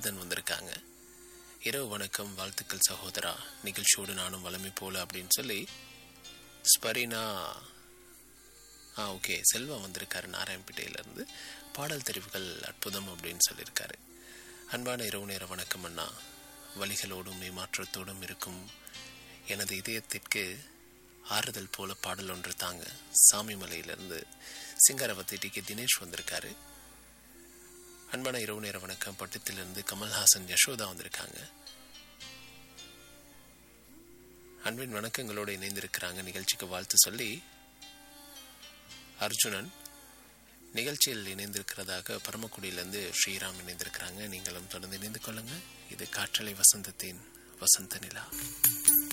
மருதன் வந்திருக்காங்க இரவு வணக்கம் வாழ்த்துக்கள் சகோதரா நிகழ்ச்சியோடு நானும் வளமை போல அப்படின்னு சொல்லி ஸ்பரினா ஆ ஓகே செல்வா வந்திருக்காரு நாராயணப்பேட்டையிலேருந்து பாடல் தெரிவுகள் அற்புதம் அப்படின்னு சொல்லியிருக்காரு அன்பான இரவு நேர வணக்கம் அண்ணா வழிகளோடும் ஏமாற்றத்தோடும் இருக்கும் எனது இதயத்திற்கு ஆறுதல் போல பாடல் ஒன்று தாங்க சாமிமலையிலிருந்து சிங்காரவத்தி டி கே தினேஷ் வந்திருக்காரு அன்பான இரவு நேர வணக்கம் பட்டத்திலிருந்து கமல்ஹாசன் யசோதா வந்திருக்காங்க அன்பின் வணக்கங்களோடு இணைந்திருக்கிறாங்க நிகழ்ச்சிக்கு வாழ்த்து சொல்லி அர்ஜுனன் நிகழ்ச்சியில் இணைந்திருக்கிறதாக பரமக்குடியிலிருந்து ஸ்ரீராம் இணைந்திருக்கிறாங்க நீங்களும் தொடர்ந்து இணைந்து கொள்ளுங்க இது காற்றலை வசந்தத்தின் வசந்த நிலா